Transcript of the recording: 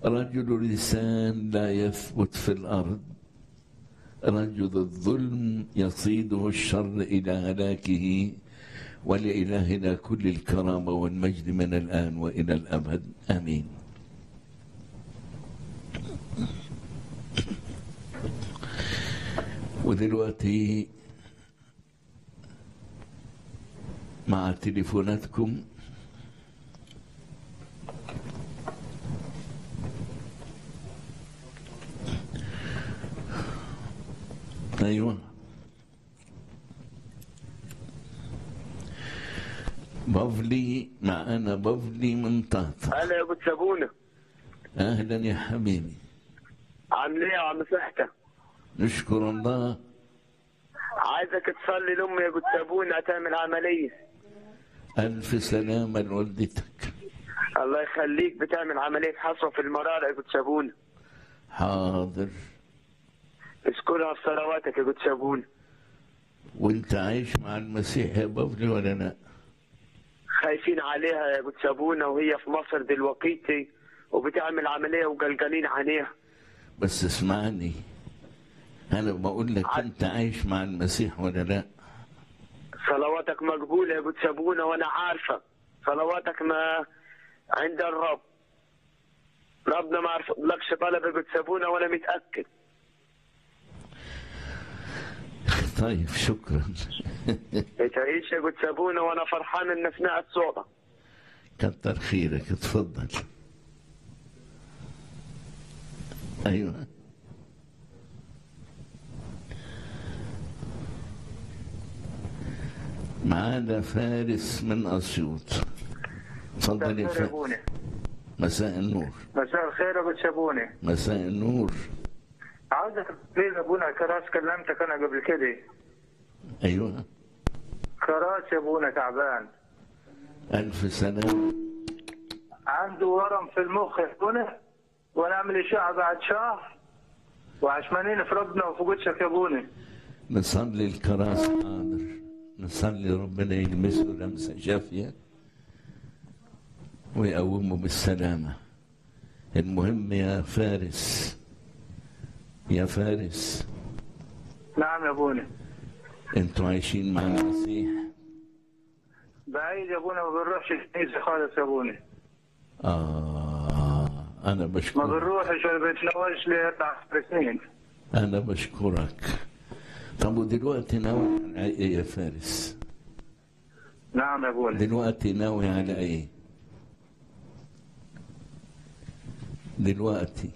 رجل لسان لا يثبت في الأرض رجل الظلم يصيده الشر إلى هلاكه ولإلهنا كل الكرامة والمجد من الآن وإلى الأبد آمين ودلوقتي مع تليفوناتكم ايوه بفلي معانا بفلي من طهطا هلا يا ابو تسابونه اهلا يا حبيبي عامل ايه يا عم صحتك نشكر الله عايزك تصلي لامي يا ابو تسابونه هتعمل عمليه الف سلامه لوالدتك الله يخليك بتعمل عمليه حصوه في المراره يا ابو تسابونه حاضر اذكرها في صلواتك يا ابو تسابونه وانت عايش مع المسيح يا بفلي ولا لا خايفين عليها يا ابو تسابونه وهي في مصر دلوقتي وبتعمل عمليه وقلقانين عليها بس اسمعني انا بقول لك انت عايش مع المسيح ولا لا صلواتك مقبوله يا ابو تسابونه وانا عارفه صلواتك ما عند الرب ربنا ما عرفلكش طلب يا ابو تسابونه وانا متاكد طيب شكرا تعيش يا ابو تسابونه وانا فرحان ان سمعت صوتك كتر خيرك اتفضل ايوه معانا فارس من اسيوط اتفضل يا فارس مساء النور مساء الخير ابو تشابوني مساء النور عاوزك تقول ابونا كراس كلمتك انا قبل كده ايوه كراس يا ابونا تعبان الف سلام عنده ورم في المخ يا ابونا ونعمل اشعه بعد شهر وعشمانين في ربنا وفي قدسك يا ابونا نصلي الكراس حاضر نصلي ربنا يلمسه لمسه شافيه ويقومه بالسلامه المهم يا فارس يا فارس نعم يا ابونا انتوا عايشين مع المسيح بعيد يا ابونا ما بنروحش الكنيسه خالص يا ابونا آه أنا ما بشكرك بنروحش ولا بنتناولش لي اربع سنين أنا بشكرك طب ودلوقتي ناوي على إيه يا فارس؟ نعم يا ابونا دلوقتي ناوي على إيه؟ دلوقتي